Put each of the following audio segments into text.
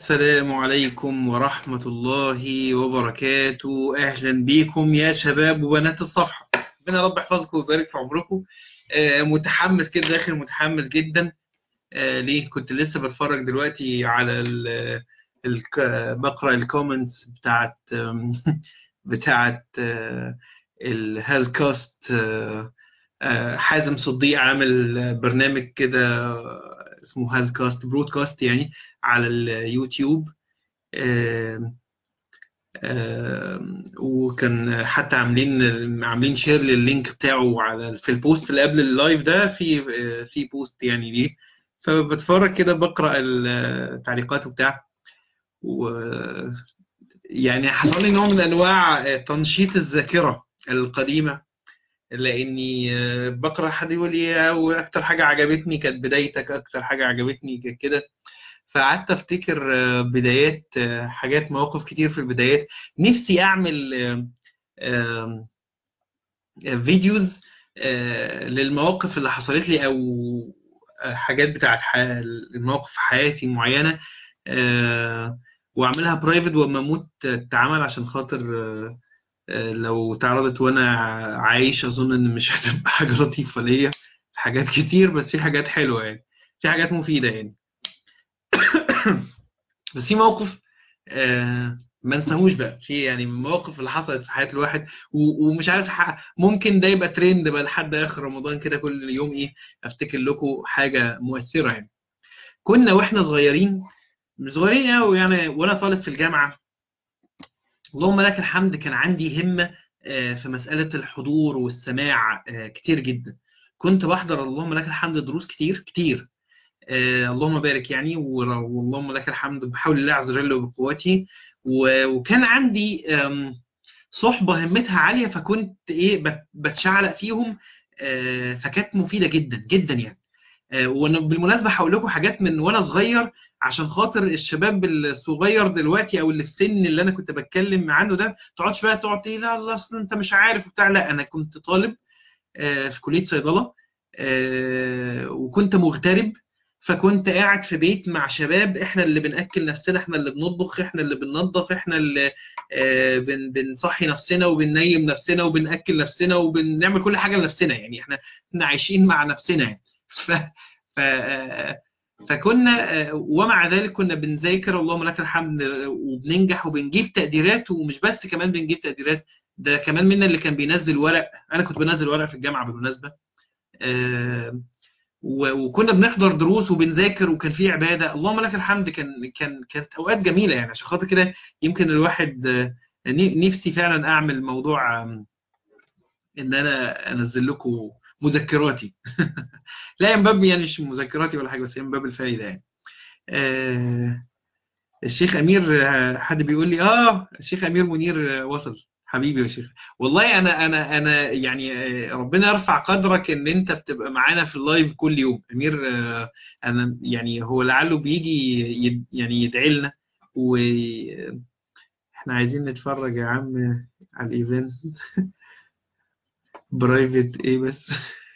السلام عليكم ورحمة الله وبركاته أهلا بكم يا شباب وبنات الصفحة ربنا رب يحفظكم ويبارك في عمركم آه، متحمس كده داخل متحمس جدا آه، ليه كنت لسه بتفرج دلوقتي على ال ال بقرأ الكومنتس بتاعت آم، بتاعت الهاز كاست حازم صديق عامل برنامج كده اسمه هاز كاست برودكاست يعني على اليوتيوب آم، آم، وكان حتى عاملين عاملين شير لللينك بتاعه على في البوست اللي قبل اللايف ده في آه، في بوست يعني ليه فبتفرج كده بقرا التعليقات وبتاع و يعني حصل لي نوع من انواع تنشيط الذاكره القديمه لاني آه، بقرا حد يقول لي واكتر حاجه عجبتني كانت بدايتك اكتر حاجه عجبتني كانت كده فقعدت افتكر آه، بدايات آه، حاجات مواقف كتير في البدايات نفسي اعمل آه، آم، فيديوز آه، للمواقف اللي حصلت لي او آه، حاجات بتاعت ح- المواقف في حياتي معينة آه، واعملها برايفت واما اموت تتعمل عشان خاطر آه، آه، لو اتعرضت وانا عايش اظن ان مش هتبقى حاجة لطيفة ليا في حاجات كتير بس في حاجات حلوة يعني في حاجات مفيدة يعني بس في موقف آه، ما انساهوش بقى في يعني من المواقف اللي حصلت في حياة الواحد و- ومش عارف ح- ممكن ده يبقى ترند بقى لحد اخر رمضان كده كل يوم ايه افتكر لكم حاجة مؤثرة يعني كنا واحنا صغيرين مش صغيرين قوي يعني وانا طالب في الجامعة اللهم لك الحمد كان عندي همة آه، في مسألة الحضور والسماع آه، كتير جدا كنت بحضر اللهم لك الحمد دروس كتير كتير آه، اللهم بارك يعني ور- واللهم لك الحمد بحول الله عز وجل وبقوته و- وكان عندي آم، صحبة همتها عالية فكنت ايه بت- بتشعلق فيهم آه، فكانت مفيدة جدا جدا يعني آه، وانا بالمناسبة هقول لكم حاجات من وانا صغير عشان خاطر الشباب الصغير دلوقتي او اللي في السن اللي انا كنت بتكلم عنه ده تقعدش بقى تقعد تقول لا لا اصل انت مش عارف وبتاع لا انا كنت طالب آه، في كلية صيدلة آه، وكنت مغترب فكنت قاعد في بيت مع شباب احنا اللي بنأكل نفسنا احنا اللي بنطبخ احنا اللي بننظف احنا اللي آه، بن بنصحي نفسنا وبننيم نفسنا وبنأكل نفسنا وبنعمل كل حاجة لنفسنا يعني احنا احنا عايشين مع نفسنا يعني ف ف آه، فكنا آه، ومع ذلك كنا بنذاكر اللهم لك الحمد آه، وبننجح وبنجيب تقديرات ومش بس كمان بنجيب تقديرات ده كمان منا اللي كان بينزل ورق انا كنت بنزل ورق في الجامعه بالمناسبه آه، و- وكنا بنحضر دروس وبنذاكر وكان في عباده اللهم لك الحمد كان كان كانت اوقات جميله يعني عشان خاطر كده يمكن الواحد آه، ن- نفسي فعلا اعمل موضوع آم، ان انا انزل لكم مذكراتي لا من باب يعني مش مذكراتي ولا حاجه بس هي من باب الفايده يعني آه، الشيخ امير آه، حد بيقول لي اه الشيخ امير منير آه، وصل حبيبي يا شيخ والله انا انا انا يعني آه، ربنا يرفع قدرك ان انت بتبقى معانا في اللايف كل يوم امير آه، انا يعني هو لعله بيجي يد يعني يدعي لنا واحنا عايزين نتفرج يا عم على الايفنت برايفت ايه بس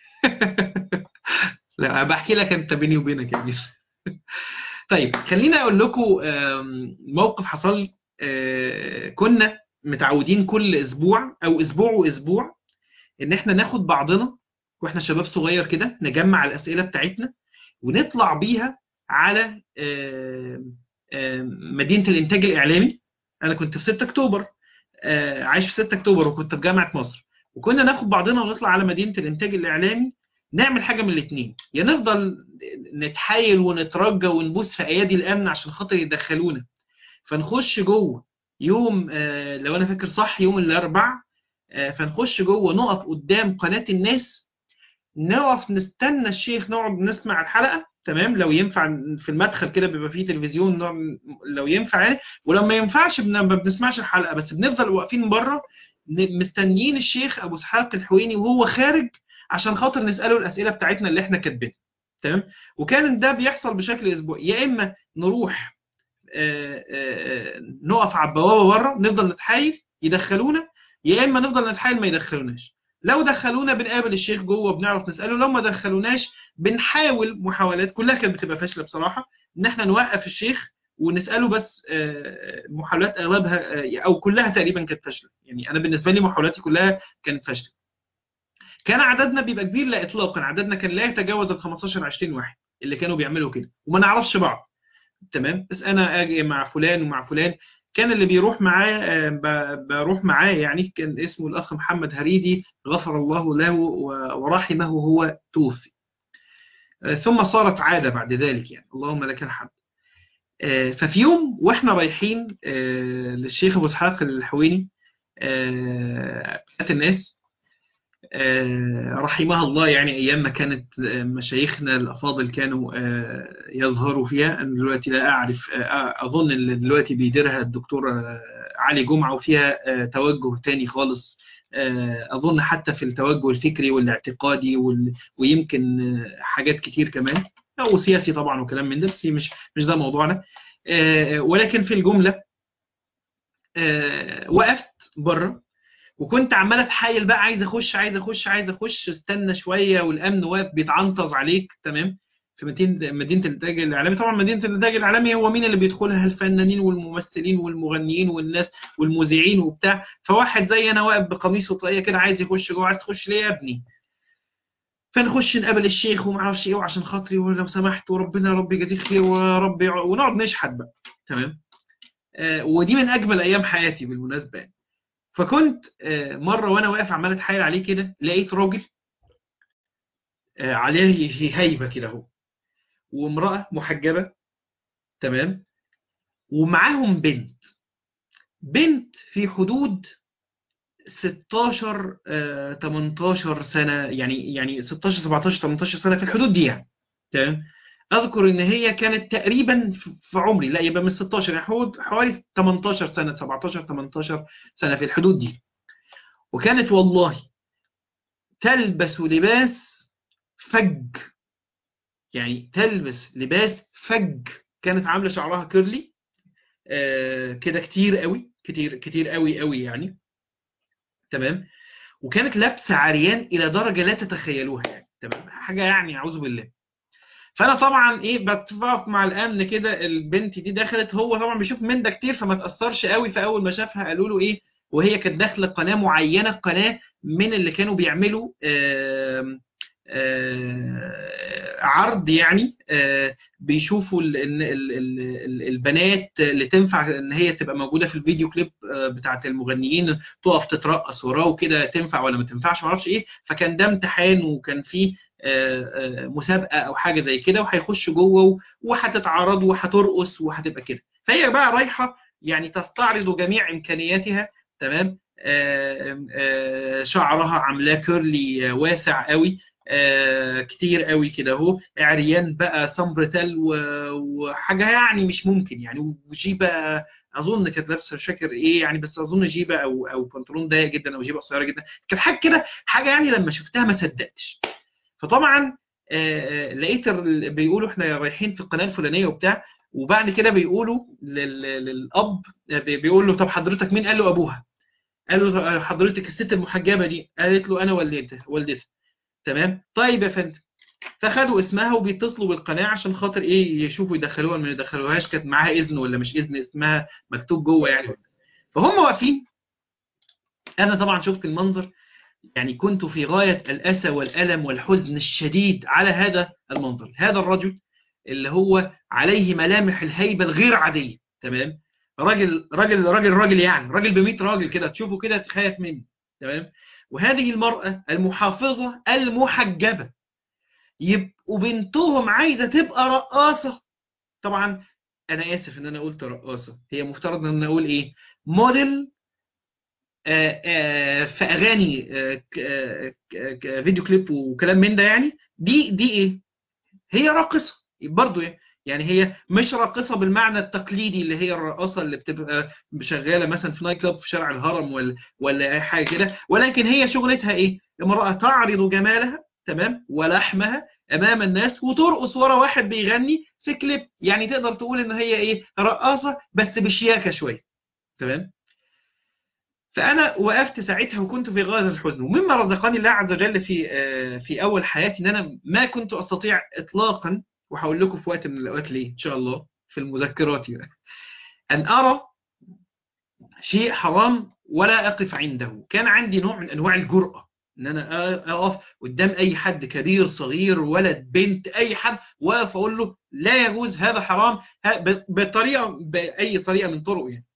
لا بحكي لك انت بيني وبينك يا امير طيب خليني اقول لكم آم، موقف حصل لي آه، كنا متعودين كل اسبوع او اسبوع واسبوع ان احنا ناخد بعضنا واحنا شباب صغير كده نجمع الاسئله بتاعتنا ونطلع بيها على آم، آم، مدينه الانتاج الاعلامي انا كنت في 6 اكتوبر آه، عايش في 6 اكتوبر وكنت في جامعه مصر وكنا ناخد بعضنا ونطلع على مدينه الانتاج الاعلامي نعمل حاجه من الاثنين يا نفضل نتحايل ونترجى ونبوس في ايادي الامن عشان خاطر يدخلونا فنخش جوه يوم آه، لو انا فاكر صح يوم الاربع آه، فنخش جوه نقف قدام قناه الناس نقف نستنى الشيخ نقعد نسمع الحلقه تمام لو ينفع في المدخل كده بيبقى فيه تلفزيون نقعد لو ينفع يعني ولو ما ينفعش بن- ما بنسمعش الحلقه بس بنفضل واقفين بره ن- مستنيين الشيخ ابو اسحاق الحويني وهو خارج عشان خاطر نساله الاسئله بتاعتنا اللي احنا كاتبينها تمام وكان ده بيحصل بشكل اسبوعي يا اما نروح آه، آه، آه، نقف على البوابه بره نفضل نتحايل يدخلونا يا اما نفضل نتحايل ما يدخلوناش لو دخلونا بنقابل الشيخ جوه بنعرف نساله لو ما دخلوناش بنحاول محاولات كلها كانت بتبقى فاشله بصراحه ان احنا نوقف الشيخ ونساله بس آه، محاولات اغلبها آه، او كلها تقريبا كانت فاشله يعني انا بالنسبه لي محاولاتي كلها كانت فاشله كان عددنا بيبقى كبير لا اطلاقا عددنا كان لا يتجاوز ال 15 20 واحد اللي كانوا بيعملوا كده وما نعرفش بعض تمام بس انا اجي مع فلان ومع فلان كان اللي بيروح معاه آه، ب- بروح معاه يعني كان اسمه الاخ محمد هريدي غفر الله له و- ورحمه هو توفي آه، ثم صارت عاده بعد ذلك يعني اللهم لك الحمد آه، ففي يوم واحنا رايحين آه، للشيخ ابو اسحاق الحويني آه، قناة الناس آه، رحمها الله يعني ايام ما كانت آه، مشايخنا الافاضل كانوا آه، يظهروا فيها انا دلوقتي لا اعرف آه، اظن اللي دلوقتي بيديرها الدكتور آه، علي جمعه وفيها آه، توجه تاني خالص آه، اظن حتى في التوجه الفكري والاعتقادي وال- ويمكن آه، حاجات كتير كمان او سياسي طبعا وكلام من ده بس مش مش ده موضوعنا آه، ولكن في الجمله آه، وقفت بره وكنت عمال اتحايل بقى عايز اخش عايز اخش عايز اخش استنى شويه والامن واقف بيتعنطز عليك تمام في مدينه مدينه الانتاج الاعلامي طبعا مدينه الانتاج الاعلامي هو مين اللي بيدخلها الفنانين والممثلين والمغنيين والناس والمذيعين وبتاع فواحد زي انا واقف بقميص وطاقيه كده عايز يخش جوه عايز تخش ليه يا ابني فنخش نقابل الشيخ وما اعرفش ايه وعشان خاطري ولو سمحت وربنا يا رب يجازيك خير ورب يع- ونقعد نشحت بقى تمام آه ودي من اجمل ايام حياتي بالمناسبه يعني. فكنت آه، مرة وأنا واقف عمال أتحايل عليه كده لقيت راجل آه، عليه هيبة كده أهو وامرأة محجبة تمام ومعاهم بنت بنت في حدود 16 آه، 18 سنة يعني يعني 16 17 18 سنة في الحدود دي يعني تمام أذكر إن هي كانت تقريبا في في عمري لا يبقى من 16 يعني حوالي- حوالي 18 سنة 17 18 سنة في الحدود دي وكانت والله تلبس لباس فج يعني تلبس لباس فج كانت عامله شعرها كيرلي آه كده كتير قوي كتير كتير قوي قوي يعني تمام وكانت لابسه عريان الى درجه لا تتخيلوها يعني تمام حاجه يعني اعوذ بالله فانا طبعا ايه بتفق مع الامن كده البنت دي دخلت هو طبعا بيشوف من ده كتير فما تاثرش قوي فاول ما شافها قالوا له ايه وهي كانت داخله قناه معينه قناه من اللي كانوا بيعملوا آم آه عرض يعني آه بيشوفوا ال ال ال ال البنات اللي تنفع ان هي تبقى موجوده في الفيديو كليب آه بتاعت المغنيين تقف تترقص وراه وكده تنفع ولا ما تنفعش معرفش ايه فكان ده امتحان وكان فيه مسابقه او حاجه زي كده وهيخش جوه وهتتعرض وهترقص وهتبقى كده فهي بقى رايحه يعني تستعرض جميع امكانياتها تمام آآ آآ شعرها عاملاه كيرلي واسع قوي كتير قوي كده اهو عريان بقى سمبرتل وحاجه يعني مش ممكن يعني وجيبه اظن كانت لابسه مش فاكر ايه يعني بس اظن جيبه او او بنطلون ضيق جدا او جيبه قصيره جدا كانت حاجه كده حاجه يعني لما شفتها ما صدقتش فطبعا لقيت بيقولوا احنا رايحين في القناه الفلانيه وبتاع وبعد كده بيقولوا للاب بيقول له طب حضرتك مين قال له ابوها قال له حضرتك الست المحجبه دي قالت له انا والدتها والدتها تمام طيب يا فندم فخدوا اسمها وبيتصلوا بالقناه عشان خاطر ايه يشوفوا يدخلوها ما يدخلوهاش كانت معاها اذن ولا مش اذن اسمها مكتوب جوه يعني فهم واقفين انا طبعا شفت المنظر يعني كنت في غاية الأسى والألم والحزن الشديد على هذا المنظر هذا الرجل اللي هو عليه ملامح الهيبة الغير عادية تمام راجل راجل راجل راجل يعني راجل ب 100 راجل كده تشوفه كده تخاف منه تمام وهذه المرأة المحافظة المحجبة يبقوا بنتهم عايزة تبقى رقاصة طبعا أنا آسف إن أنا قلت رقاصة هي مفترض إن أنا أقول إيه موديل آآ آآ في اغاني آآ فيديو كليب وكلام من ده يعني دي دي ايه هي راقصه برضه يعني هي مش راقصه بالمعنى التقليدي اللي هي الرقاصه اللي بتبقى شغاله مثلا في نايت كلاب في شارع الهرم ولا ولا اي حاجه كده ولكن هي شغلتها ايه امراه تعرض جمالها تمام ولحمها امام الناس وترقص ورا واحد بيغني في كليب يعني تقدر تقول ان هي ايه رقاصه بس بشياكه شويه تمام فانا وقفت ساعتها وكنت في غايه الحزن ومما رزقني الله عز وجل في في اول حياتي ان انا ما كنت استطيع اطلاقا وهقول لكم في وقت من الاوقات ليه ان شاء الله في المذكرات أن أرى شيء حرام ولا أقف عنده كان عندي نوع من أنواع الجرأة ان انا اقف قدام اي حد كبير صغير ولد بنت اي حد واقف اقول له لا يجوز هذا حرام بطريقه باي طريقه من طرق يعني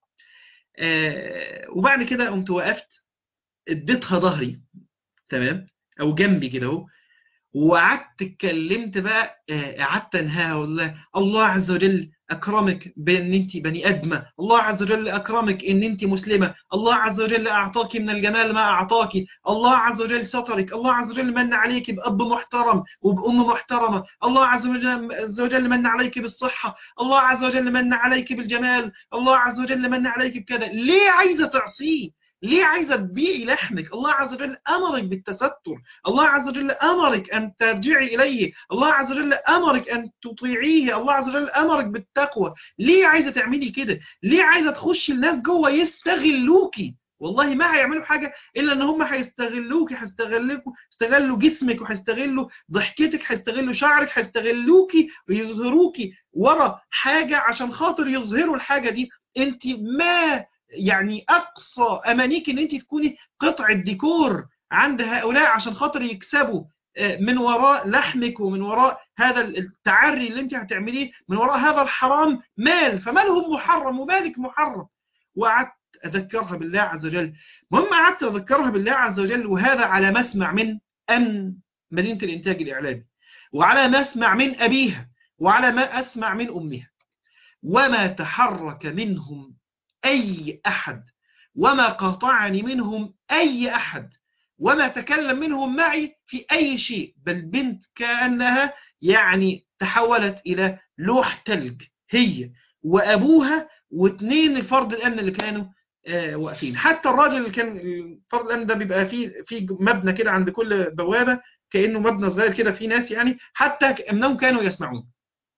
آه وبعد كده قمت وقفت اديتها ظهري تمام او جنبي كده اهو وقعدت اتكلمت بقى قعدت انهاها والله الله عز وجل اكرمك بان انت بني ادمه الله عز وجل اكرمك ان انت مسلمه الله عز وجل اعطاك من الجمال ما اعطاك الله عز وجل سترك الله عز وجل من عليك باب محترم وبام محترمه الله عز وجل عز وجل من عليك بالصحه الله عز وجل من عليك بالجمال الله عز وجل من عليك بكذا ليه عايزه تعصيه ليه عايزة تبيعي لحمك الله عز وجل أمرك بالتستر الله عز وجل أمرك أن ترجعي إليه الله عز وجل أمرك أن تطيعيه الله عز وجل أمرك بالتقوى ليه عايزة تعملي كده ليه عايزة تخشي الناس جوه يستغلوكي والله ما هيعملوا حاجة إلا إن هم هيستغلوكي هيستغلوكوا استغلوا جسمك وهيستغلوا ضحكتك هيستغلوا شعرك هيستغلوكي ويظهروكي ورا حاجة عشان خاطر يظهروا الحاجة دي انت ما يعني اقصى امانيك ان انت تكوني قطعه ديكور عند هؤلاء عشان خاطر يكسبوا من وراء لحمك ومن وراء هذا التعري اللي انت هتعمليه من وراء هذا الحرام مال فمالهم محرم ومالك محرم وقعدت اذكرها بالله عز وجل المهم قعدت اذكرها بالله عز وجل وهذا على مسمع من امن مدينه الانتاج الاعلامي وعلى مسمع من ابيها وعلى ما اسمع من امها وما تحرك منهم أي أحد وما قاطعني منهم أي أحد وما تكلم منهم معي في أي شيء بل بنت كأنها يعني تحولت إلى لوح تلج هي وأبوها واثنين الفرد الأمن اللي كانوا آه واقفين حتى الراجل اللي كان الفرد الأمن ده بيبقى فيه في مبنى كده عند كل بوابة كأنه مبنى صغير كده فيه ناس يعني حتى أنهم كانوا يسمعون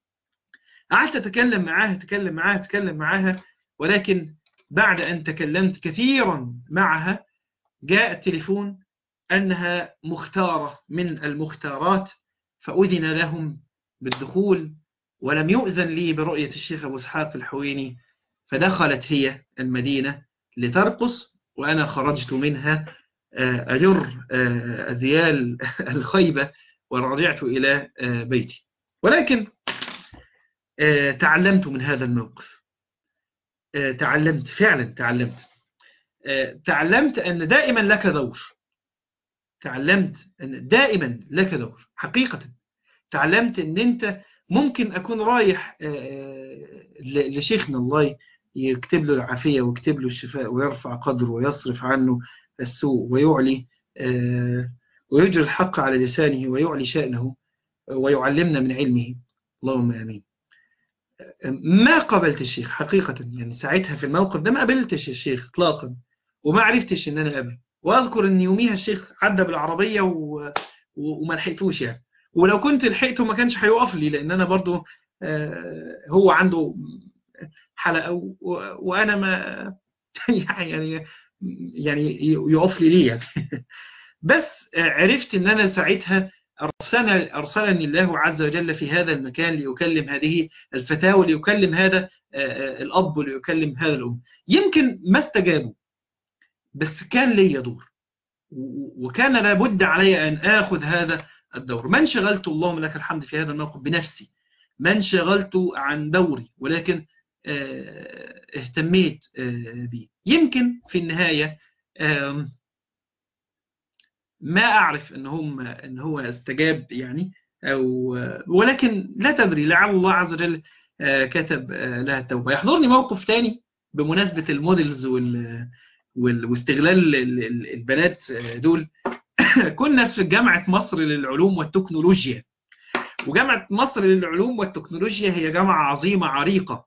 قعدت أتكلم معاها أتكلم معاها أتكلم معاها ولكن بعد أن تكلمت كثيرا معها جاء التليفون أنها مختارة من المختارات فأذن لهم بالدخول ولم يؤذن لي برؤية الشيخ أبو اسحاق الحويني فدخلت هي المدينة لترقص وأنا خرجت منها أجر أذيال الخيبة ورجعت إلى بيتي ولكن تعلمت من هذا الموقف تعلمت فعلا تعلمت تعلمت أن دائما لك دور تعلمت أن دائما لك دور حقيقة تعلمت أن أنت ممكن أكون رايح لشيخنا الله يكتب له العافية ويكتب له الشفاء ويرفع قدره ويصرف عنه السوء ويعلي ويجري الحق على لسانه ويعلي شأنه ويعلمنا من علمه اللهم آمين ما قبلت الشيخ حقيقة يعني ساعتها في الموقف ده ما قبلتش الشيخ اطلاقا وما عرفتش ان انا قبل واذكر ان يوميها الشيخ عدى بالعربية و... وما لحقتوش يعني ولو كنت لحقته ما كانش هيقف لي لان انا برضو هو عنده حلقة و... وانا ما يعني يعني يقف لي ليه يعني بس عرفت ان انا ساعتها أرسلني, أرسلني الله عز وجل في هذا المكان ليكلم هذه الفتاة وليكلم هذا الأب وليكلم هذا الأم يمكن ما استجابوا بس كان لي دور وكان لابد علي أن آخذ هذا الدور ما انشغلت اللهم لك الحمد في هذا الموقف بنفسي ما انشغلت عن دوري ولكن اهتميت به يمكن في النهاية ما أعرف إن هم إن هو استجاب يعني أو ولكن لا تدري لعل الله عز وجل كتب لها التوبة يحضرني موقف تاني بمناسبة المودلز وال واستغلال البنات دول كنا في جامعة مصر للعلوم والتكنولوجيا وجامعة مصر للعلوم والتكنولوجيا هي جامعة عظيمة عريقة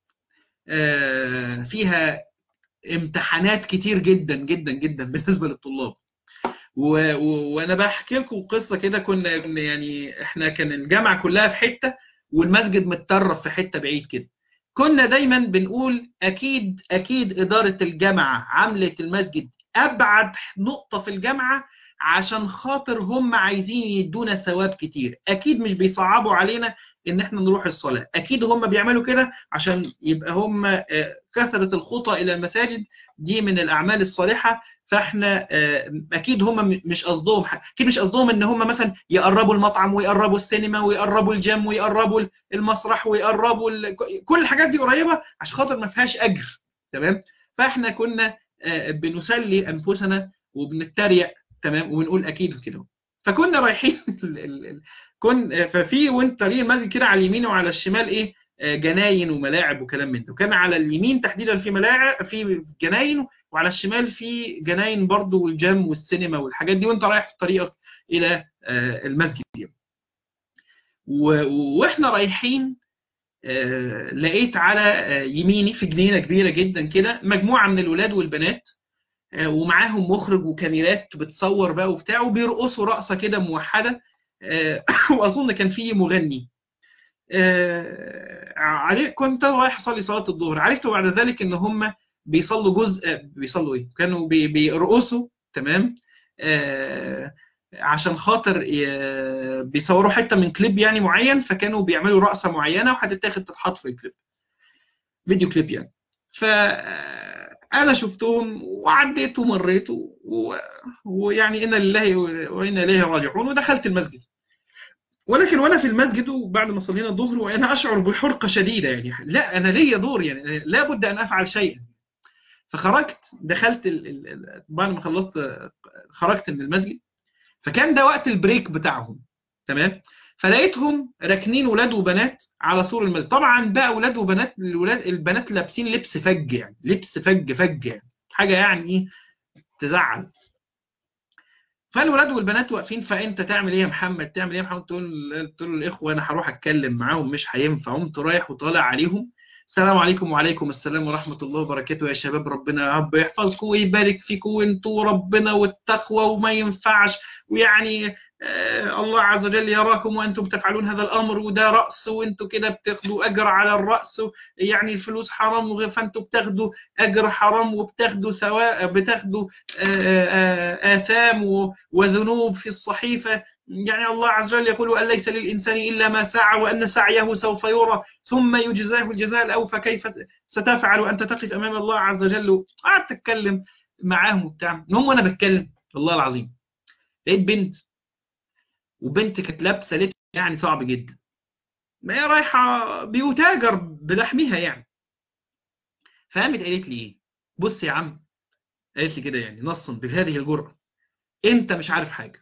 فيها امتحانات كتير جدا جدا جدا بالنسبة للطلاب و... و... وانا بحكي لكم قصه كده كنا يعني احنا كان الجامعه كلها في حته والمسجد متطرف في حته بعيد كده كنا دايما بنقول اكيد اكيد اداره الجامعه عملت المسجد ابعد نقطه في الجامعه عشان خاطر هم عايزين يدونا ثواب كتير اكيد مش بيصعبوا علينا ان احنا نروح الصلاه اكيد هم بيعملوا كده عشان يبقى هم كثره الخطى الى المساجد دي من الاعمال الصالحه فاحنا اكيد هم مش قصدهم اكيد مش قصدهم ان هم مثلا يقربوا المطعم ويقربوا السينما ويقربوا الجيم ويقربوا المسرح ويقربوا ال... كل الحاجات دي قريبه عشان خاطر ما فيهاش اجر تمام فاحنا كنا بنسلي انفسنا وبنتريق تمام وبنقول اكيد كده فكنا رايحين كن ففي وانت طريق المسجد كده على اليمين وعلى الشمال ايه جناين وملاعب وكلام من ده وكان على اليمين تحديدا في ملاعب في جناين وعلى الشمال في جناين برضو والجيم والسينما والحاجات دي وانت رايح في طريقك الى المسجد دي واحنا رايحين لقيت على يميني في جنينه كبيره جدا كده مجموعه من الولاد والبنات ومعاهم مخرج وكاميرات بتصور بقى وبتاع وبيرقصوا رقصه كده موحده واظن كان في مغني عليه كنت رايح اصلي صلاه الظهر عرفت بعد ذلك ان هم بيصلوا جزء بيصلوا ايه كانوا بيرقصوا تمام عشان خاطر بيصوروا حته من كليب يعني معين فكانوا بيعملوا رقصه معينه وهتتاخد تتحط في الكليب فيديو كليب يعني ف انا شفتهم وعديت ومريت و... ويعني انا لله وانا اليه راجعون ودخلت المسجد ولكن وانا في المسجد وبعد ما صلينا الظهر وانا اشعر بحرقه شديده يعني لا انا ليا دور يعني لابد ان افعل شيئا فخرجت دخلت ال... ال... بعد ما خلصت خرجت من المسجد فكان ده وقت البريك بتاعهم تمام فلقيتهم راكنين ولاد وبنات على سور المسجد طبعا بقى ولاد وبنات الولاد البنات لابسين لبس فج يعني لبس فج فج يعني حاجه يعني ايه تزعل فالولاد والبنات واقفين فانت تعمل ايه يا محمد تعمل ايه يا محمد تقول تقول الاخوه انا هروح اتكلم معاهم مش هينفع قمت رايح وطالع عليهم السلام عليكم وعليكم السلام ورحمة الله وبركاته يا شباب ربنا يا رب يحفظكم ويبارك فيكم وانتوا ربنا والتقوى وما ينفعش ويعني آه الله عز وجل يراكم وانتم تفعلون هذا الامر وده رأس وانتوا كده بتاخدوا اجر على الرأس يعني الفلوس حرام فانتوا بتاخدوا اجر حرام وبتاخدوا سواء بتاخدوا آه آه آثام وذنوب في الصحيفة يعني الله عز وجل يقول أن ليس للإنسان إلا ما سعى وأن سعيه سوف يرى ثم يجزاه الجزاء الأوفى كيف ستفعل وأنت تقف أمام الله عز وجل قعدت أتكلم معاهم وبتاع المهم وأنا بتكلم والله العظيم لقيت بنت وبنت كانت لابسة لبس يعني صعب جدا ما هي رايحة بيتاجر بلحمها يعني فقامت قالت لي إيه بص يا عم قالت لي كده يعني نصا بهذه الجرأة أنت مش عارف حاجة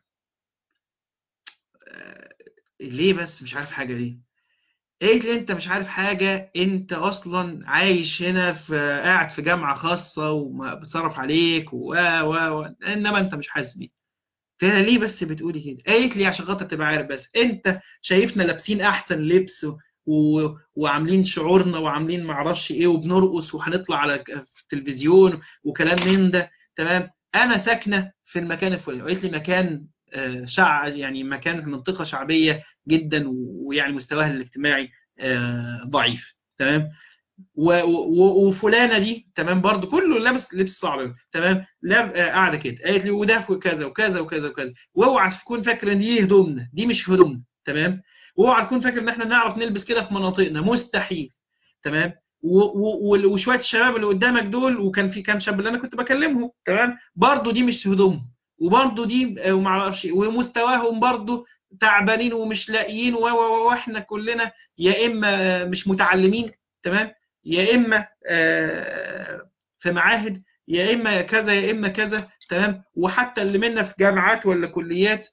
ليه بس مش عارف حاجة ليه قالت لي انت مش عارف حاجة انت اصلا عايش هنا في قاعد في جامعة خاصة وبتصرف عليك و و و انما انت مش حاسس بيه قلت لها ليه بس بتقولي كده قالت لي عشان خاطر تبقى عارف بس انت شايفنا لابسين احسن لبس و... وعاملين شعورنا وعاملين معرفش ايه وبنرقص وهنطلع على التلفزيون وكلام من ده تمام انا ساكنه في المكان الفلاني قالت لي مكان شع يعني مكان منطقة شعبية جدا ويعني مستواها الاجتماعي ضعيف تمام وفلانة دي تمام برضو كله لابس لبس صعب تمام قاعدة كده قالت لي وده كذا وكذا وكذا وكذا واوعى تكون فاكر ان دي هدومنا دي مش هدومنا تمام واوعى تكون فاكر ان احنا نعرف نلبس كده في مناطقنا مستحيل تمام وشويه الشباب اللي قدامك دول وكان في كام شاب اللي انا كنت بكلمهم تمام برضو دي مش هدومهم وبرضه دي وما اعرفش ومستواهم برضه تعبانين ومش لاقيين واحنا كلنا يا اما مش متعلمين تمام يا اما في معاهد يا اما كذا يا اما كذا تمام وحتى اللي منا في جامعات ولا كليات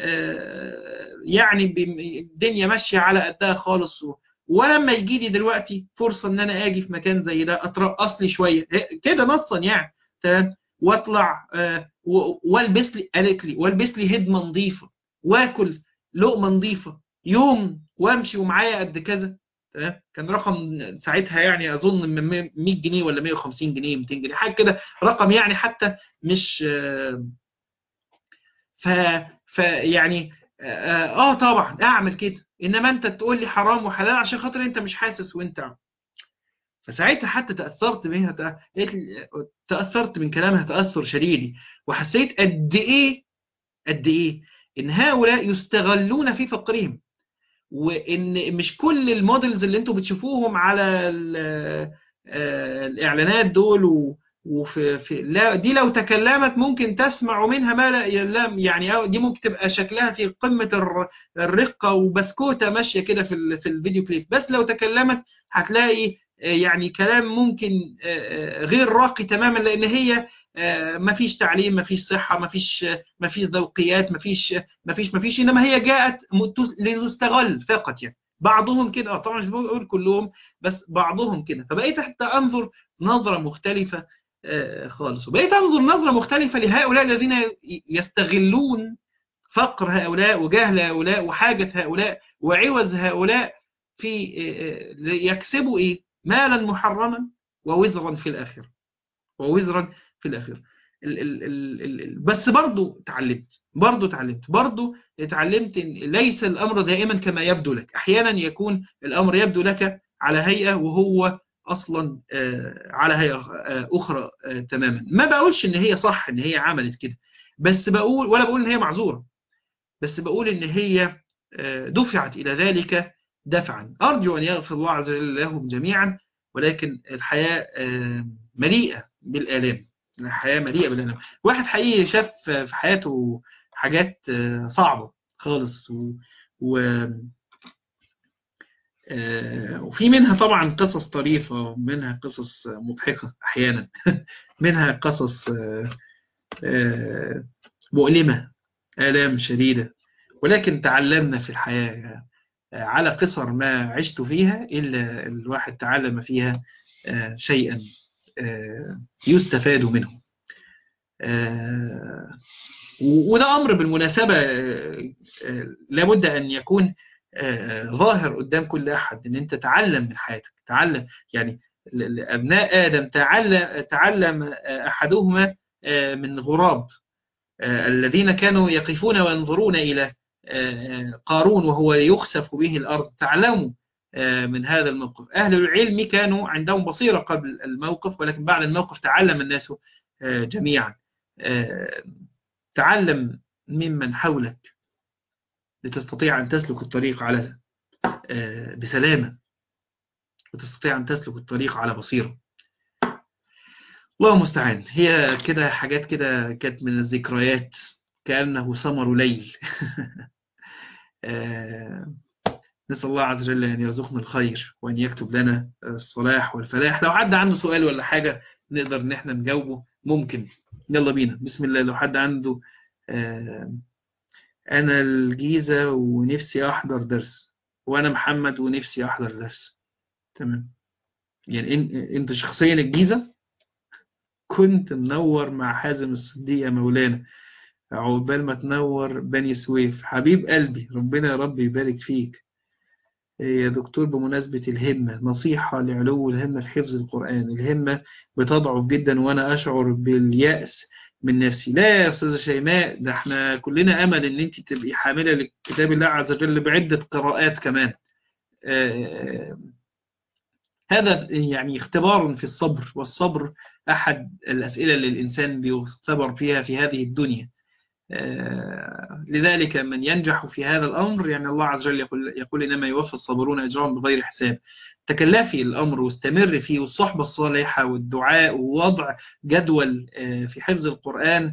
يعني الدنيا ماشيه على قدها خالص ولما يجي لي دلوقتي فرصه ان انا اجي في مكان زي ده اترقص لي شويه كده نصا يعني تمام واطلع والبس لي قالت لي والبس لي هدمه نظيفه واكل لقمه نظيفه يوم وامشي ومعايا قد كذا تمام كان رقم ساعتها يعني اظن من 100 جنيه ولا 150 جنيه 200 جنيه حاجه كده رقم يعني حتى مش ف ف يعني اه طبعا اعمل كده انما انت تقول لي حرام وحلال عشان خاطر انت مش حاسس وانت فساعتها حتى تاثرت بيها تاثرت من كلامها تاثر شديد وحسيت قد ايه قد ايه ان هؤلاء يستغلون في فقرهم وان مش كل المودلز اللي انتم بتشوفوهم على الاعلانات دول و وفي في لا دي لو تكلمت ممكن تسمع منها ما لا يعني دي ممكن تبقى شكلها في قمة الرقة وبسكوتة ماشية كده في في الفيديو كليب بس لو تكلمت هتلاقي يعني كلام ممكن غير راقي تماما لان هي ما فيش تعليم ما فيش صحة ما فيش ما فيش ذوقيات ما فيش ما فيش ما فيش انما هي جاءت لتستغل فقط يعني بعضهم كده طبعا مش بقول كلهم بس بعضهم كده فبقيت حتى انظر نظرة مختلفة خالص وبقيت انظر نظرة مختلفة لهؤلاء الذين يستغلون فقر هؤلاء وجهل هؤلاء وحاجة هؤلاء وعوز هؤلاء في يكسبوا ايه مالا محرما ووزرا في الآخرة ووزرا في الآخرة ال ال ال ال بس برضو تعلمت برضو تعلمت برضو اتعلمت إن ليس الأمر دائما كما يبدو لك أحيانا يكون الأمر يبدو لك على هيئة وهو أصلا على هيئة أخرى تماما ما بقولش إن هي صح إن هي عملت كده بس بقول ولا بقول إن هي معذورة بس بقول إن هي دفعت إلى ذلك دفعا أرجو أن يغفر الله عز وجل لهم جميعا ولكن الحياة مليئة بالآلام الحياة مليئة بالآلام واحد حقيقي شاف في حياته حاجات صعبة خالص و, و... وفي منها طبعا قصص طريفة ومنها قصص مضحكة أحيانا منها قصص مؤلمة آلام شديدة ولكن تعلمنا في الحياة على قصر ما عشت فيها إلا الواحد تعلم فيها شيئا يستفاد منه وده أمر بالمناسبة لابد أن يكون ظاهر قدام كل أحد أن أنت تعلم من حياتك تعلم يعني أبناء آدم تعلم, تعلم أحدهما من غراب الذين كانوا يقفون وينظرون إلى قارون وهو يخسف به الأرض تعلموا من هذا الموقف أهل العلم كانوا عندهم بصيرة قبل الموقف ولكن بعد الموقف تعلم الناس جميعا تعلم ممن حولك لتستطيع أن تسلك الطريق على بسلامة وتستطيع أن تسلك الطريق على بصيرة الله المستعان هي كده حاجات كده كانت من الذكريات كأنه سمر ليل نسأل الله عز وجل أن يرزقنا الخير وأن يكتب لنا الصلاح والفلاح لو حد عنده سؤال ولا حاجة نقدر إن احنا نجاوبه ممكن يلا بينا بسم الله لو حد عنده أنا الجيزة ونفسي أحضر درس وأنا محمد ونفسي أحضر درس تمام يعني أنت شخصيا الجيزة كنت منور مع حازم الصديق يا مولانا عقبال ما تنور بني سويف حبيب قلبي ربنا يا رب يبارك فيك يا دكتور بمناسبة الهمة نصيحة لعلو الهمة في حفظ القرآن الهمة بتضعف جدا وأنا أشعر باليأس من نفسي لا يا أستاذة شيماء ده احنا كلنا أمل إن أنت تبقي حاملة لكتاب الله عز وجل بعدة قراءات كمان آه هذا يعني اختبار في الصبر والصبر أحد الأسئلة اللي الإنسان بيختبر فيها في هذه الدنيا لذلك من ينجح في هذا الأمر يعني الله عز وجل يقول, يقول إنما يوفى الصابرون أجرهم بغير حساب تكلفي الأمر واستمر فيه والصحبة الصالحة والدعاء ووضع جدول في حفظ القرآن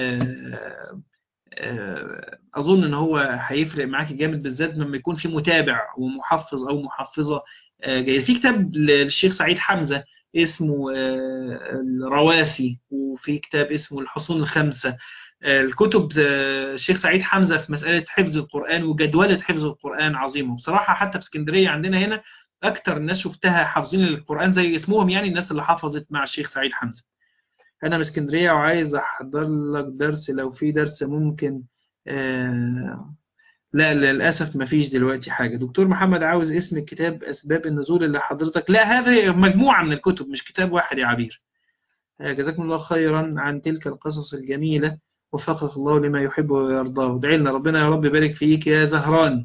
أظن أن هو هيفرق معاك جامد بالذات لما يكون في متابع ومحفظ أو محفظة جيد في كتاب للشيخ سعيد حمزة اسمه الرواسي وفي كتاب اسمه الحصون الخمسة الكتب الشيخ سعيد حمزة في مسألة حفظ القرآن وجدولة حفظ القرآن عظيمة بصراحة حتى في اسكندرية عندنا هنا أكتر الناس شفتها حافظين القرآن زي اسمهم يعني الناس اللي حفظت مع الشيخ سعيد حمزة أنا من اسكندرية وعايز أحضر لك درس لو في درس ممكن آه لا للأسف ما فيش دلوقتي حاجة دكتور محمد عاوز اسم الكتاب أسباب النزول اللي حضرتك لا هذه مجموعة من الكتب مش كتاب واحد يا عبير جزاكم الله خيرا عن تلك القصص الجميلة وفقك الله لما يحب ويرضاه ادعي لنا ربنا يا رب يبارك فيك يا زهران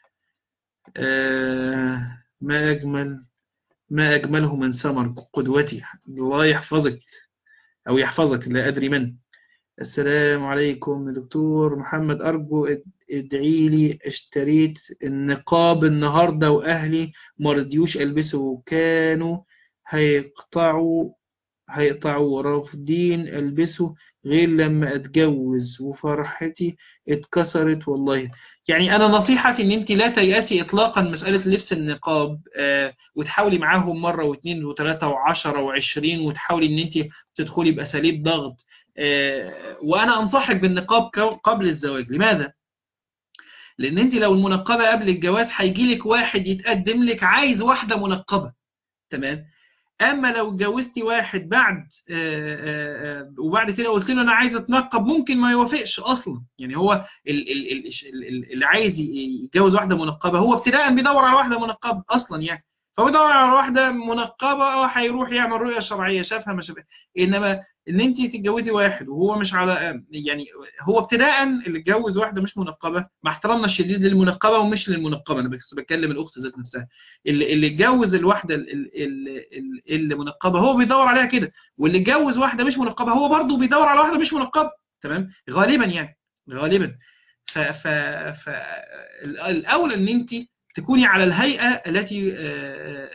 آه ما أجمل ما أجمله من سمر قدوتي الله يحفظك أو يحفظك لا أدري من السلام عليكم يا دكتور محمد أرجو اد- ادعي لي اشتريت النقاب النهاردة وأهلي مرضيوش ألبسه كانوا هيقطعوا هيقطعوا رافضين ألبسه غير لما أتجوز وفرحتي اتكسرت والله يعني أنا نصيحتي إن أنت لا تيأسي إطلاقا مسألة لبس النقاب آه وتحاولي معاهم مرة واثنين وثلاثة وعشرة وعشرين وتحاولي إن أنت تدخلي بأساليب ضغط آه وأنا أنصحك بالنقاب ك- قبل الزواج لماذا؟ لأن أنت لو المنقبة قبل الجواز هيجي لك واحد يتقدم لك عايز واحدة منقبة تمام؟ اما لو اتجوزتي واحد بعد آه، آه، آه، وبعد كده قلت له انا عايز اتنقب ممكن ما يوافقش اصلا يعني هو ال- ال- ال- ال- ال- اللي عايز ي- يتجوز واحده منقبه هو ابتداء بيدور على واحده منقبه اصلا يعني فهو بيدور على واحده منقبه اه هيروح يعمل رؤيه شرعيه شافها ما شافها انما ان انت تتجوزي واحد وهو مش على يعني هو ابتداء اللي اتجوز واحده مش منقبه مع احترامنا الشديد للمنقبه ومش للمنقبه انا بس بتكلم الاخت ذات نفسها اللي اللي اتجوز الواحده ال- ال- ال- ال- اللي منقبه هو بيدور عليها كده واللي اتجوز واحده مش منقبه هو برضه بيدور على واحده مش منقبه تمام غالبا يعني غالبا ف ف ف الاولى ان انت تكوني على الهيئه التي آه،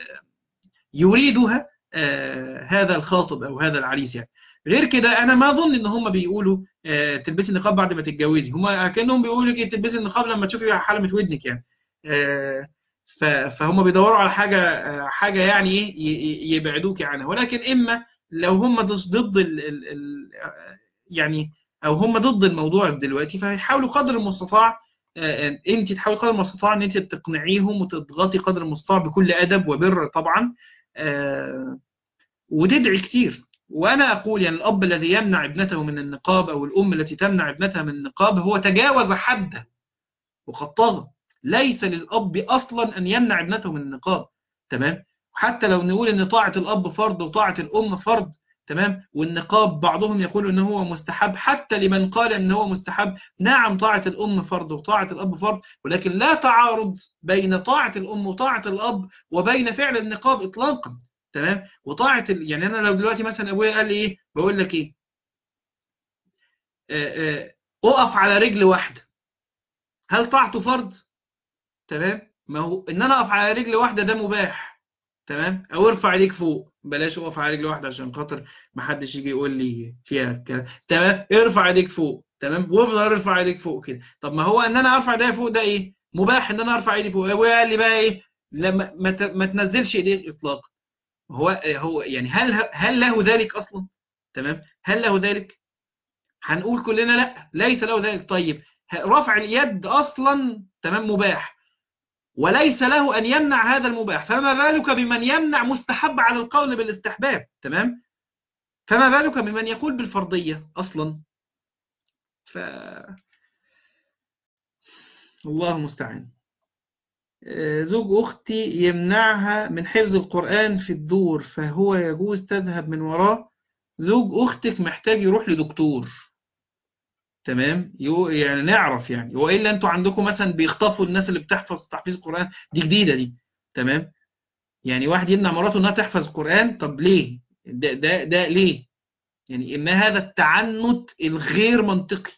يريدها آه، هذا الخاطب او هذا العريس يعني غير كده انا ما اظن ان هم بيقولوا آه، تلبسي النقاب بعد ما تتجوزي هم كانهم بيقولوا لك تلبسي النقاب لما تشوفي حلمة ودنك يعني آه، ف- فهم بيدوروا على حاجه آه، حاجه يعني ايه ي- ي- يبعدوك عنها ولكن اما لو هم ضد ضد ال ال ال يعني او هم ضد الموضوع دلوقتي فهيحاولوا قدر المستطاع آه، آه، انت تحاولي قدر المستطاع ان انت تقنعيهم وتضغطي قدر المستطاع بكل ادب وبر طبعا آه، وتدعي كتير وانا اقول يعني الاب الذي يمنع ابنته من النقاب او الام التي تمنع ابنتها من النقاب هو تجاوز حده وقد طغى ليس للاب اصلا ان يمنع ابنته من النقاب تمام حتى لو نقول ان طاعه الاب فرض وطاعه الام فرض تمام والنقاب بعضهم يقول ان هو مستحب حتى لمن قال ان هو مستحب نعم طاعه الام فرض وطاعه الاب فرض ولكن لا تعارض بين طاعه الام وطاعه الاب وبين فعل النقاب اطلاقا تمام وطاعه ال... يعني انا لو دلوقتي مثلا ابويا قال لي ايه بقول لك ايه آه، آه، اقف على رجل واحده هل طاعته فرض تمام ما هو ان انا اقف على رجل واحده ده مباح تمام او ارفع ايديك فوق بلاش اقف على رجل واحده عشان خاطر ما حدش يجي يقول لي فيها كلام تمام ارفع ايديك فوق تمام وافضل ارفع ايديك فوق كده طب ما هو ان انا ارفع ايدي فوق ده ايه مباح ان انا ارفع ايدي فوق ابويا قال لي بقى ايه لما ما ت- ما تنزلش ايديك اطلاقا هو هو يعني هل هل له ذلك اصلا تمام هل له ذلك هنقول كلنا لا ليس له ذلك طيب رفع اليد اصلا تمام مباح وليس له أن يمنع هذا المباح فما بالك بمن يمنع مستحب على القول بالاستحباب تمام فما بالك بمن يقول بالفرضية أصلا ف الله المستعان آه، زوج أختي يمنعها من حفظ القرآن في الدور فهو يجوز تذهب من وراه زوج أختك محتاج يروح لدكتور تمام يو- يعني نعرف يعني وإلا أنتوا عندكم مثلا بيخطفوا الناس اللي بتحفظ تحفيظ القرآن دي جديدة دي تمام يعني واحد يمنع مراته انها تحفظ القرآن طب ليه ده ده ده ليه يعني ما هذا التعنت الغير منطقي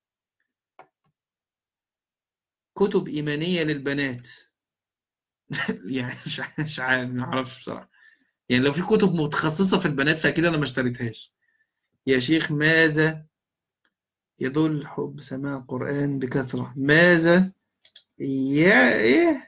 كتب إيمانية للبنات يعني مش عارف- مش عارف ما اعرفش بصراحة يعني لو في كتب متخصصة في البنات فأكيد أنا ما اشتريتهاش يا شيخ ماذا يدل حب سماع القرآن بكثرة ماذا يا إيه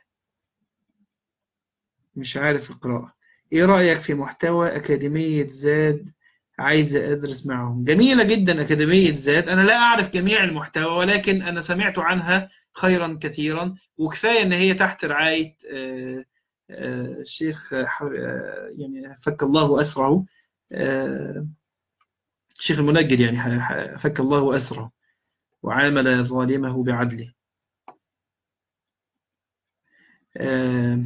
مش عارف القراءة إيه رأيك في محتوى أكاديمية زاد عايزة أدرس معهم جميلة جدا أكاديمية زاد أنا لا أعرف جميع المحتوى ولكن أنا سمعت عنها خيرا كثيرا وكفاية أن هي تحت رعاية آه، آه، الشيخ ح- آه، يعني فك الله أسره آه، الشيخ المنجد يعني ح- ح- فك الله أسره وعامل ظالمه بعدله آه،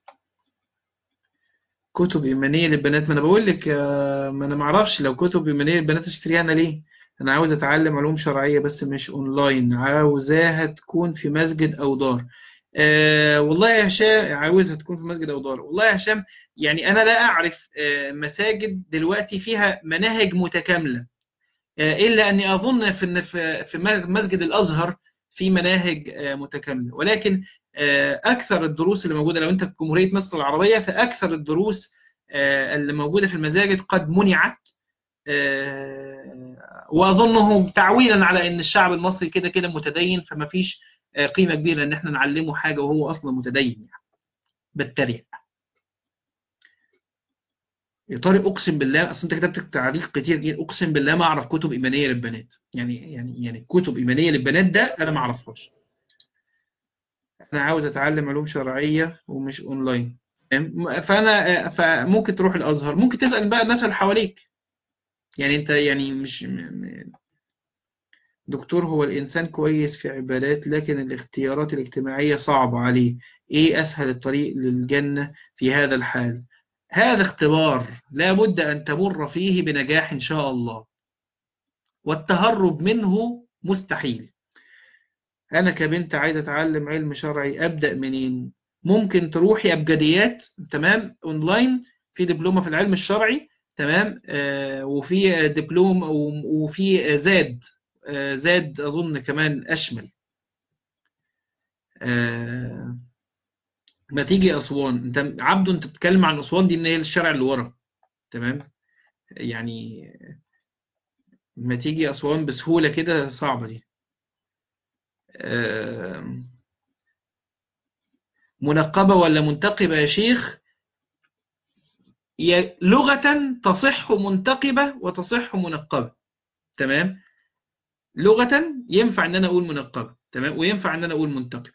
كتب إيمانية للبنات ما أنا بقول لك آه، ما أنا معرفش لو كتب إيمانية للبنات اشتريها أنا ليه أنا عاوز أتعلم علوم شرعية بس مش أونلاين عاوزاها تكون في مسجد أو دار آه والله يا هشام عاوزها تكون في مسجد أو دار والله يا هشام يعني أنا لا أعرف آه مساجد دلوقتي فيها مناهج متكاملة إلا أني أظن في في مسجد الأزهر في مناهج متكاملة ولكن أكثر الدروس اللي موجودة لو أنت في جمهورية مصر العربية فأكثر الدروس اللي موجودة في المساجد قد منعت وأظنه تعويلا على أن الشعب المصري كده كده متدين فما فيش قيمة كبيرة أن احنا نعلمه حاجة وهو أصلا متدين يعني بالتريق يا طارق اقسم بالله اصل انت كتبت تعليق كتير جدا اقسم بالله ما اعرف كتب ايمانيه للبنات يعني يعني يعني كتب ايمانيه للبنات ده انا ما اعرفهاش انا عاوز اتعلم علوم شرعيه ومش اونلاين فانا فممكن تروح الازهر ممكن تسال بقى الناس اللي حواليك يعني انت يعني مش دكتور هو الانسان كويس في عبادات لكن الاختيارات الاجتماعيه صعبه عليه ايه اسهل الطريق للجنه في هذا الحال هذا اختبار لا بد أن تمر فيه بنجاح إن شاء الله والتهرب منه مستحيل أنا كبنت عايز أتعلم علم شرعي أبدأ منين ممكن تروحي أبجديات تمام أونلاين في دبلومة في العلم الشرعي تمام آه وفي دبلوم وفي زاد آه زاد أظن كمان أشمل آه ما تيجي أسوان انت عبده انت بتتكلم عن أسوان دي ان هي الشارع اللي ورا تمام يعني ما تيجي أسوان بسهولة كده صعبة دي منقبة ولا منتقبة يا شيخ لغة تصح منتقبة وتصح منقبة تمام لغة ينفع ان انا اقول منقبة تمام وينفع ان انا اقول منتقبة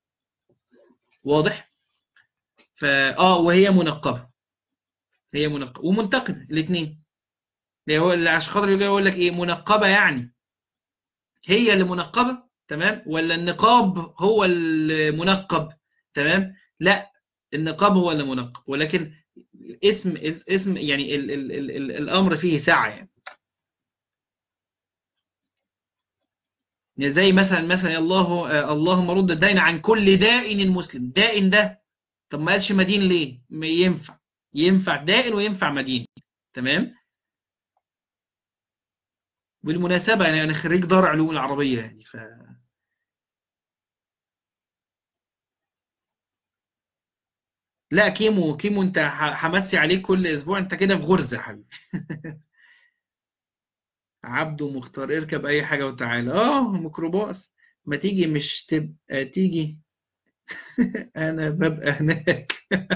واضح فاه وهي منقبة هي منقبة ومنتقبة الاثنين هو اللي عشان خاطر يقول لك ايه منقبة يعني هي اللي منقبة تمام ولا النقاب هو المنقب تمام لا النقاب هو اللي منقب ولكن اسم اسم يعني ال ال ال ال الامر فيه سعه يعني زي مثلا مثلا الله اللهم رد الدين عن كل دائن المسلم دائن ده طب ما قالش مدين ليه ما ينفع ينفع دائن وينفع مدين تمام بالمناسبة يعني أنا خريج دار علوم العربية يعني ف لا كيمو كيمو انت حمسي عليك كل اسبوع انت كده في غرزة يا حبيبي عبده مختار اركب اي حاجة وتعالى اه ميكروباص ما تيجي مش تبقى تيجي انا ببقى هناك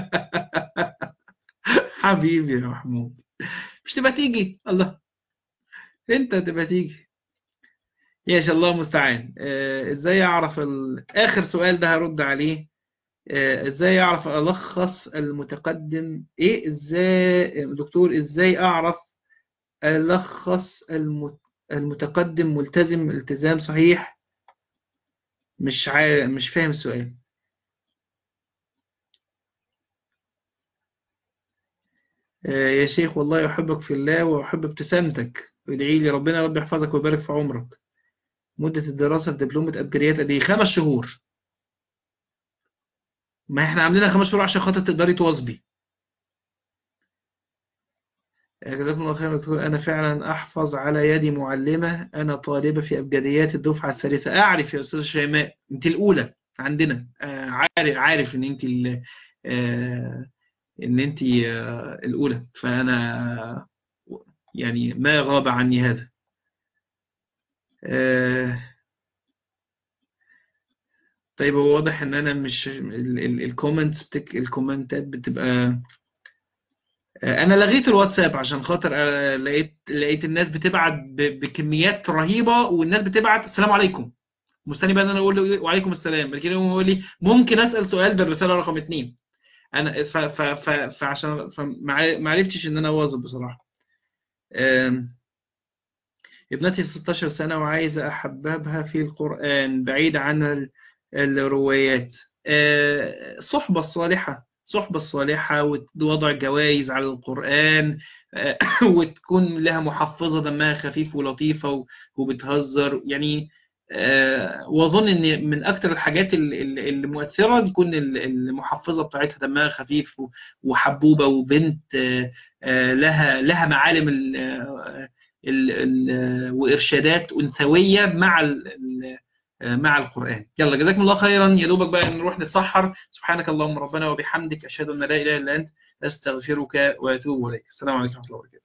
حبيبي يا محمود مش تبقى تيجي الله انت تبقى تيجي يا شاء الله المستعان آه ازاي اعرف ال... اخر سؤال ده هرد عليه آه ازاي اعرف الخص المتقدم ايه ازاي دكتور ازاي اعرف الخص المت... المتقدم ملتزم التزام صحيح مش عارف مش فاهم السؤال آه يا شيخ والله احبك في الله واحب ابتسامتك وادعي لي ربنا رب يحفظك ويبارك في عمرك مدة الدراسة في دبلومة أبجريات قد إيه؟ خمس شهور ما إحنا عاملينها خمس شهور عشان خاطر تقدري تواظبي جزاكم الله خيرا دكتور أنا فعلا أحفظ على يدي معلمة أنا طالبة في أبجديات الدفعة الثالثة أعرف يا أستاذة شيماء أنت الأولى عندنا عارف عارف إن أنت إن أنت الأولى فأنا يعني ما غاب عني هذا آه طيب هو واضح ان انا مش الكومنتس بتك الكومنتات بتبقى آه انا لغيت الواتساب عشان خاطر آه لقيت لقيت الناس بتبعت بكميات رهيبه والناس بتبعت السلام عليكم مستني بقى ان انا اقول له وعليكم السلام لكن هو يقول لي ممكن اسال سؤال بالرساله رقم اتنين انا ف ف ف فعشان ما عرفتش ان انا واظب بصراحه ابنتي 16 سنة وعايزة أحببها في القرآن بعيد عن الروايات صحبة الصالحة صحبة الصالحة ووضع جوائز على القرآن وتكون لها محفظة دمها خفيف ولطيفة وبتهزر يعني واظن ان من اكتر الحاجات اللي مؤثره تكون المحفظه بتاعتها دمها خفيف وحبوبه وبنت لها لها معالم ال ال وارشادات انثويه مع ال ال مع القران يلا جزاكم الله خيرا يا دوبك بقى نروح نتسحر سبحانك اللهم ربنا وبحمدك اشهد ان لا اله الا انت استغفرك واتوب اليك السلام عليكم ورحمه الله وبركاته